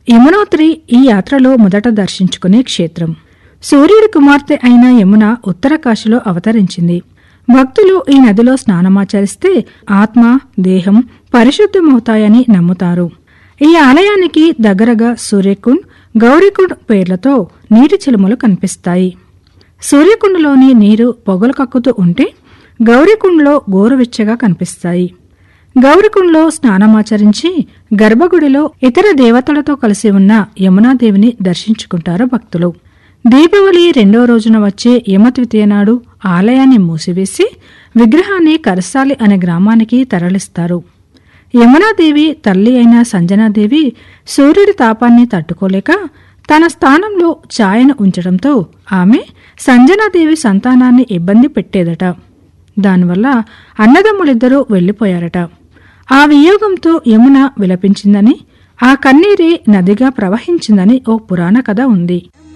యమునోత్రి ఈ యాత్రలో మొదట దర్శించుకునే క్షేత్రం సూర్యుడి కుమార్తె అయిన యమున ఉత్తర కాశీలో అవతరించింది భక్తులు ఈ నదిలో స్నానమాచరిస్తే ఆత్మ దేహం పరిశుద్ధమవుతాయని నమ్ముతారు ఈ ఆలయానికి దగ్గరగా సూర్యకుండ్ గౌరీకుండ్ పేర్లతో నీటి చిలుములు కనిపిస్తాయి సూర్యకుండలోని నీరు పొగలు కక్కుతూ ఉంటే గౌరీకుండ్లో గోరువెచ్చగా కనిపిస్తాయి గౌరికుండ్లో స్నానమాచరించి గర్భగుడిలో ఇతర దేవతలతో కలిసి ఉన్న యమునాదేవిని దర్శించుకుంటారు భక్తులు దీపావళి రెండో రోజున వచ్చే యమద్వితీయ నాడు ఆలయాన్ని మూసివేసి విగ్రహాన్ని కరసాలి అనే గ్రామానికి తరలిస్తారు యమునాదేవి తల్లి అయిన సంజనాదేవి సూర్యుడి తాపాన్ని తట్టుకోలేక తన స్థానంలో ఛాయను ఉంచడంతో ఆమె సంజనాదేవి సంతానాన్ని ఇబ్బంది పెట్టేదట దానివల్ల అన్నదమ్ములిద్దరూ వెళ్లిపోయారట ఆ వియోగంతో యమున విలపించిందని ఆ కన్నీరే నదిగా ప్రవహించిందని ఓ పురాణ కథ ఉంది